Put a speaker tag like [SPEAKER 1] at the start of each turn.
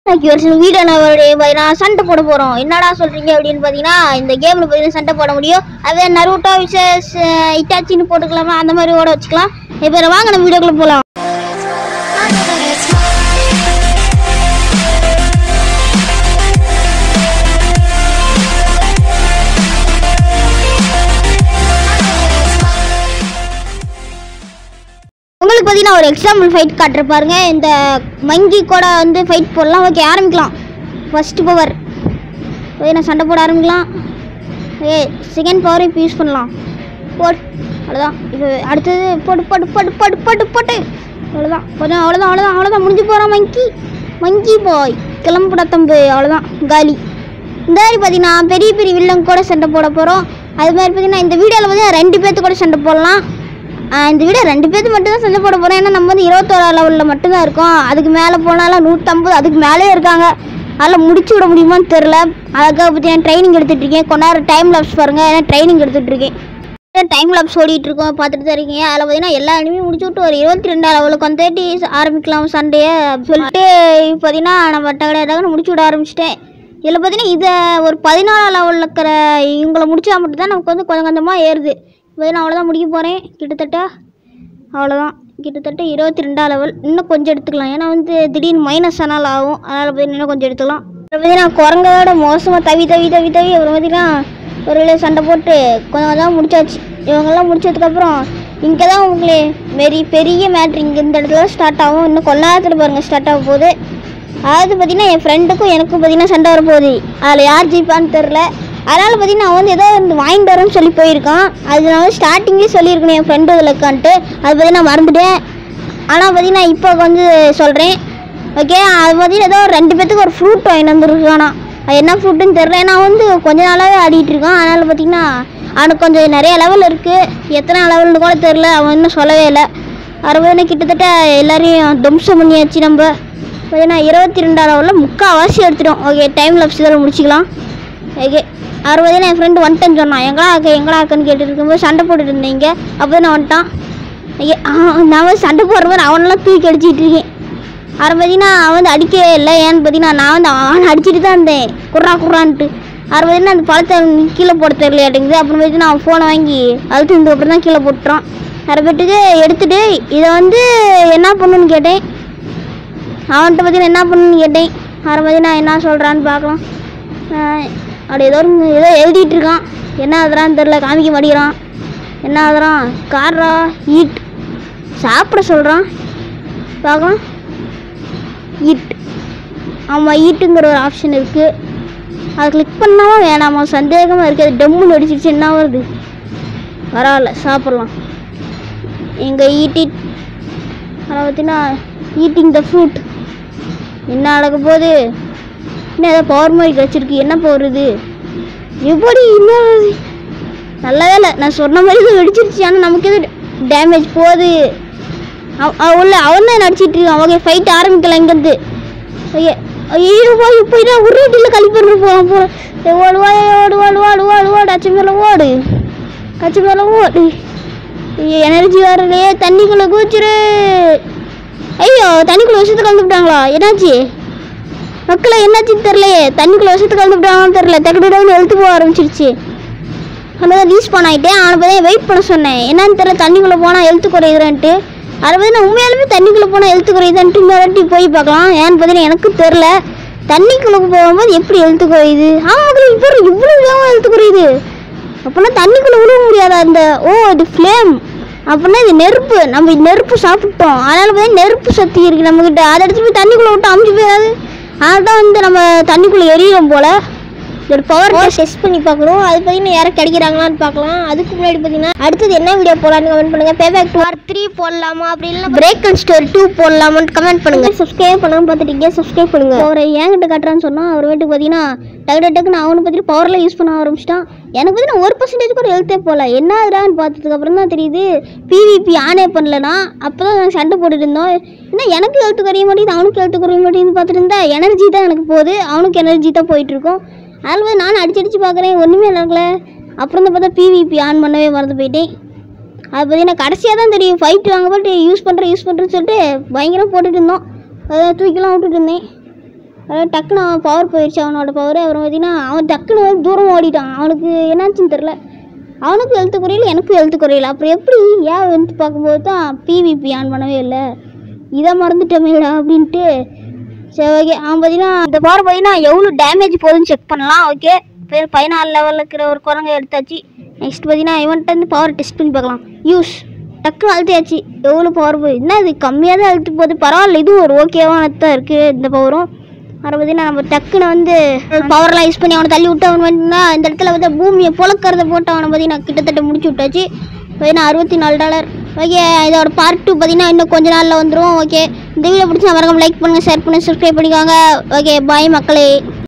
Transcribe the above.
[SPEAKER 1] video நான் சண்டை போட போறோம் என்னடா சொல்றீங்க அப்படின்னு பாத்தீங்கன்னா இந்த கேம்ல பாத்தீங்கன்னா சண்டை போட முடியும் அதே நருட்டோ விசஸ் இட்டாச்சின்னு போட்டுக்கலாமா அந்த மாதிரி ஓட வச்சுக்கலாம் இப்போ வாங்க நம்ம வீடியோக்குள்ள போலாம் உங்களுக்கு பார்த்தீங்கன்னா ஒரு எக்ஸாம்பிள் ஃபைட் காட்டுற பாருங்க இந்த மங்கி கூட வந்து ஃபைட் போடலாம் ஓகே ஆரம்பிக்கலாம் ஃபர்ஸ்ட் பவர் நான் சண்டை போட ஆரம்பிக்கலாம் ஏ செகண்ட் பவர் இப்போ யூஸ் பண்ணலாம் போடு அவ்வளோதான் இப்போ அடுத்தது போட்டு போட்டு போட்டு போட்டு போட்டு போட்டு அவ்வளோதான் கொஞ்சம் அவ்வளோதான் அவ்வளோதான் அவ்வளோதான் முடிஞ்சு போகிறான் மங்கி மங்கி பாய் கிளம்புடா தம்பு அவ்வளோதான் காலி இந்த மாதிரி பார்த்தீங்கன்னா பெரிய பெரிய வில்லங்க கூட சண்டை போட போகிறோம் அது மாதிரி பார்த்தீங்கன்னா இந்த வீடியோவில் பார்த்தீங்கன்னா ரெண்டு பேர்த்து கூட சண்டை போடலாம் ஆஹ் இந்த வீடியோ ரெண்டு பேர்த்து மட்டும் தான் சண்டை போட போகிறோம் ஏன்னா நம்ம வந்து இருபத்தோரா லெவலில் மட்டும்தான் இருக்கோம் அதுக்கு மேலே போனாலும் நூற்றம்பது அதுக்கு மேலே இருக்காங்க அதில் முடிச்சு விட முடியுமான்னு தெரில அதுக்காக பார்த்தீங்கன்னா ட்ரைனிங் எடுத்துகிட்டு இருக்கேன் கொஞ்ச நேரம் டைம் லாப்ஸ் பாருங்கள் ஏன்னா ட்ரைனிங் எடுத்துகிட்டு இருக்கேன் டைம் லாப்ஸ் ஓடிட்டு இருக்கோம் பார்த்துட்டு தான் இருக்கீங்க அதில் பார்த்தீங்கன்னா எல்லா அனிமையும் முடிச்சு விட்டு ஒரு இருபத்தி ரெண்டாம் லெவலுக்கு வந்து தேர்ட்டி ஆரம்பிக்கலாம் சண்டையை சொல்லிட்டு இப்போ பார்த்தீங்கன்னா நம்ம டகட டகன்னு முடிச்சு விட ஆரம்பிச்சிட்டேன் இதில் பார்த்தீங்கன்னா இதை ஒரு பதினாலாம் லெவலில் இருக்கிற இவங்களை முடிச்சா மட்டும்தான் நமக்கு வந்து கொஞ்சம் கொஞ்சமாக ஏறுது இப்போ நான் அவ்வளோதான் முடிக்க போகிறேன் கிட்டத்தட்ட அவ்வளோதான் கிட்டத்தட்ட இருபத்தி ரெண்டாம் லெவல் இன்னும் கொஞ்சம் எடுத்துக்கலாம் ஏன்னா வந்து திடீர்னு மைனஸ் ஆனால் ஆகும் அதனால் பார்த்தீங்கன்னா இன்னும் கொஞ்சம் எடுத்துக்கலாம் அப்புறம் பார்த்தீங்கன்னா குரங்கோட மோசமாக தவி தவி தவி தவி அப்புறம் பார்த்தீங்கன்னா ஒரு வேளை சண்டை போட்டு கொஞ்சம் கொஞ்சம் முடிச்சாச்சு இவங்கெல்லாம் முடிச்சதுக்கப்புறம் இங்கே தான் உங்களே வெரி பெரிய மேட்ரு இங்கே இந்த இடத்துல ஸ்டார்ட் ஆகும் இன்னும் கொஞ்ச நேரத்தில் பாருங்கள் ஸ்டார்ட் ஆக போகுது அதாவது பார்த்தீங்கன்னா என் ஃப்ரெண்டுக்கும் எனக்கும் பார்த்தீங்கன்னா சண்டை வர போகுது அதில் யார் ஜெயிப்பான்னு தெரில அதனால் பார்த்தீங்கன்னா அவன் வந்து ஏதோ வந்து வாங்கிட்டு வரேன்னு சொல்லி போயிருக்கான் அது நான் வந்து ஸ்டார்டிங்லேயே சொல்லியிருக்கணும் என் ஃப்ரெண்டு இதில் இருக்கான்ட்டு அது பார்த்தீங்கன்னா மறந்துட்டேன் ஆனால் பார்த்தீங்கன்னா இப்போ வந்து சொல்கிறேன் ஓகே அது பார்த்தீங்கன்னா ஏதோ ஒரு ரெண்டு பேத்துக்கு ஒரு ஃப்ரூட் வாங்கிட்டு வந்துருக்கானா அது என்ன ஃப்ரூட்டுன்னு தெரில ஏன்னா அவன் வந்து கொஞ்ச நாளாகவே ஆடிட்டு இருக்கான் அதனால் பார்த்தீங்கன்னா அவனுக்கு கொஞ்சம் நிறைய லெவல் இருக்குது எத்தனை லெவல்னு கூட தெரில அவன் இன்னும் சொல்லவே இல்லை அறுபது கிட்டத்தட்ட எல்லாரையும் தும்சம் பண்ணியாச்சு நம்ம பார்த்தீங்கன்னா இருபத்தி ரெண்டாம் லெவலில் முக்கால்வாசி எடுத்துட்டோம் ஓகே டைம் லாப்ஸ் இதில் முடிச்சிக்கலாம் ஓகே அறுபது என் ஃப்ரெண்டு வந்துட்டேன்னு சொன்னான் எங்கடா அக்கா எங்கடா அக்கன்னு கேட்டுட்டு இருக்கும்போது சண்டை போட்டுட்டு இருந்தீங்க அப்போ நான் வந்துட்டான் ஐயா, அவன் நான் வந்து சண்டை போடுற மாதிரி அவனெல்லாம் தூக்கி அடிச்சிட்டு இருக்கேன் அவன் பார்த்தீங்கன்னா அவன் வந்து அடிக்கவே இல்லை ஏன்னு பார்த்தீங்கன்னா நான் வந்து அவனை அடிச்சிட்டு தான் இருந்தேன் குர்ரா குர்ரான்ட்டு அவன் பார்த்தீங்கன்னா அந்த பழத்தை கீழே போட தெரியலையாட்டுங்குது அப்புறம் பார்த்தீங்கன்னா அவன் ஃபோனை வாங்கி அழுத்து இருந்த அப்புறம் தான் கீழே போட்டுறான் அரைப்பட்டுக்கு எடுத்துட்டு இதை வந்து என்ன பண்ணுன்னு கேட்டேன் அவன்கிட்ட பார்த்தீங்கன்னா என்ன பண்ணுன்னு கேட்டேன் அவரை பற்றி நான் என்ன சொல்கிறான்னு பார்க்கலாம் ஆஹ் அப்படி ஏதோ ஒரு ஏதோ எழுதிட்டு இருக்கான் என்ன ஆகுறான்னு தெரில காமிக்க மாட்டேங்கிறான் என்ன ஆகுறான் காரா ஈட் சாப்பிட சொல்கிறான் பார்க்கலாம் ஈட் ஆமாம் ஈட்டுங்கிற ஒரு ஆப்ஷன் இருக்குது அதை கிளிக் பண்ணாமா வேணாமா சந்தேகமாக இருக்குது அது டம்முன்னு அடிச்சிருச்சு என்ன வருது பரவாயில்ல சாப்பிட்லாம் எங்கள் ஈட்டிட் அதை பார்த்தீங்கன்னா ஈட்டிங் த ஃப்ரூட் என்ன நடக்க போகுது இன்னும் ஏதோ பவர் மாதிரி கிடச்சிருக்கு என்ன பவர் இது எப்படி இன்னும் நல்ல வேலை நான் சொன்ன மாதிரி இது வெடிச்சிருச்சு ஆனால் நமக்கு எது டேமேஜ் போகுது அவ- அவ உள்ள அவன் தான் நடிச்சிட்டு இருக்கான் ஓகே ஃபைட் ஆரம்பிக்கலாம் இங்கேருந்து ஐயா ஐயோ போய் இப்போ இதான் ஒரு வீட்டில் கழிப்பு போகிறான் போகிறேன் ஓடு ஓடு ஓடு ஓடு ஓடு ஓடு ஓடு அச்சு மேலே ஓடு அச்சு மேலே ஓடு எனர்ஜி வரலையே தண்ணிக்குள்ளே கூச்சிரு ஐயோ தண்ணிக்குள்ளே விஷயத்தை கலந்துவிட்டாங்களா என்னாச்சு மக்களை என்னாச்சுன்னு தெரிலையே தண்ணிக்குள்ளே விஷயத்தை கலந்துவிட்டாங்கன்னு தெரில டக்குனு எழுத்து போக ஆரம்பிச்சிருச்சு அதனால ரீஸ் பண்ண ஆகிட்டேன் அவனை பற்றி வெயிட் பண்ண சொன்னேன் என்னன்னு தெரியல தண்ணிக்குள்ளே போனால் எழுத்து குறையுதுன்ட்டு அதை பற்றி நான் உண்மையாலுமே தண்ணிக்குள்ளே போனால் எழுத்து குறையுதுன்ட்டு இன்னொரு வாட்டி போய் பார்க்கலாம் ஏன்னு பார்த்தீங்கன்னா எனக்கும் தெரில தண்ணிக்குள்ளே போகும்போது எப்படி எழுத்து குறையுது ஆமாம் மக்களே இப்போ இவ்வளோ வேகமாக எழுத்து குறையுது அப்படின்னா தண்ணிக்குள்ளே விழுக முடியாதா இந்த ஓ இது ஃப்ளேம் அப்படின்னா இது நெருப்பு நம்ம நெருப்பு சாப்பிட்டோம் அதனால பார்த்தா நெருப்பு சக்தி இருக்குது நம்மக்கிட்ட அதை எடுத்துட்டு போய் தண்ணிக்குள்ளே விட்டு அமுச்சு போயிடாது அதனால தான் வந்து நம்ம தண்ணிக்குள்ளே எரியிறோம் போல் இதோட பவர் டெஸ்ட் பண்ணி பார்க்கணும் அது பார்த்தீங்கன்னா யாரும் கிடைக்கிறாங்களான்னு பார்க்கலாம் அதுக்கு முன்னாடி பார்த்தீங்கன்னா அடுத்தது என்ன வீடியோ போடலான்னு கமெண்ட் பண்ணுங்க பேபேக் டூ ஆர் த்ரீ போடலாமா அப்படி இல்லைன்னா பிரேக் அண்ட் ஸ்டோரி டூ போடலாமான்னு கமெண்ட் பண்ணுங்க சப்ஸ்கிரைப் பண்ணாமல் பார்த்துட்டீங்க சப்ஸ்கிரைப் பண்ணுங்க அவரை என்கிட்ட காட்டுறான்னு சொன்னா அவர் வீட்டுக்கு பார்த்தீங்கன்னா டக்கு டக்குன்னு அவனை பற்றி பவரில் யூஸ் பண்ண ஆரம்பிச்சிட்டான் எனக்கு பார்த்தீங்கன்னா ஒரு பர்சன்டேஜ் கூட எழுத்தே போகல என்ன ஆகுறான்னு பார்த்ததுக்கு அப்புறம் தான் தெரியுது பிவிபி ஆனே பண்ணலனா அப்போ தான் நாங்கள் சண்டை போட்டுட்டு இருந்தோம் என்ன எனக்கு எழுத்து குறைய மாட்டேங்குது அவனுக்கு எழுத்து குறைய மாட்டேங்குது பார்த்துட்டு இருந்தா எனர்ஜி தான் எனக்கு போகுது அவனுக்கு எனர்ஜி தான் போயிட்டு இருக்கும் அதில் போய் நானும் அடிச்சு அடிச்சு பார்க்குறேன் ஒன்றுமே நடக்கல அப்புறம் தான் பார்த்தா பிவிபி ஆன் பண்ணவே மறந்து போயிட்டேன் அது பார்த்தீங்கன்னா கடைசியாக தான் தெரியும் ஃபைட் வாங்க போட்டு யூஸ் பண்ணுறேன் யூஸ் பண்ணுறேன்னு சொல்லிட்டு பயங்கரம் போட்டுட்டு இருந்தோம் அதை தூக்கிலாம் விட்டுட்டு இருந்தேன் அதாவது டக்குன்னு அவன் பவர் போயிடுச்சு அவனோட பவர் அப்புறம் பார்த்தீங்கன்னா அவன் டக்குன்னு வந்து தூரம் ஓடிட்டான் அவனுக்கு என்னாச்சுன்னு தெரில அவனுக்கு எழுத்து குறையில எனக்கும் எழுத்து குறையில அப்புறம் எப்படி ஏன் வந்து பார்க்கும்போது தான் பிவிபி ஆன் பண்ணவே இல்லை இதை மறந்துட்டோமேடா அப்படின்ட்டு சரி ஓகே அவன் பார்த்தீங்கன்னா இந்த பவர் பார்த்தீங்கன்னா எவ்வளோ டேமேஜ் போகுதுன்னு செக் பண்ணலாம் ஓகே பேர் பதினாலு லெவலில் இருக்கிற ஒரு குரங்கை எடுத்தாச்சு நெக்ஸ்ட் பார்த்தீங்கன்னா இவன்கிட்ட வந்து பவர் டெஸ்ட் பண்ணி பார்க்கலாம் யூஸ் டக்குன்னு அழுத்தியாச்சு எவ்வளோ பவர் போகுது என்ன இது கம்மியாக தான் அழுத்து போகுது பரவாயில்ல இதுவும் ஒரு ஓகேவானது தான் இருக்குது இந்த பவரும் அப்புறம் பார்த்தீங்கன்னா நம்ம டக்குன்னு வந்து பவர்லாம் யூஸ் பண்ணி அவனை தள்ளி விட்டு அவன் வந்துன்னா இந்த இடத்துல வந்து பூமியை புழக்கிறத போட்டு அவனை பார்த்தீங்கன்னா கிட்டத்தட்ட முடிச்சு விட்டாச்சு பார்த்தீங்கன்னா அறுபத்தி நாலு டாலர் ஓகே இதோட பார்ட் டூ பார்த்தீங்கன்னா இன்னும் கொஞ்ச நாளில் வந்துடும் ஓகே இந்த வீடியோ பிடிச்சா மறக்காம லைக் பண்ணுங்கள் ஷேர் பண்ணுங்கள் சப்ஸ்கிரைப் பண்ணிக்கோங்க ஓகே பாய் மக்களே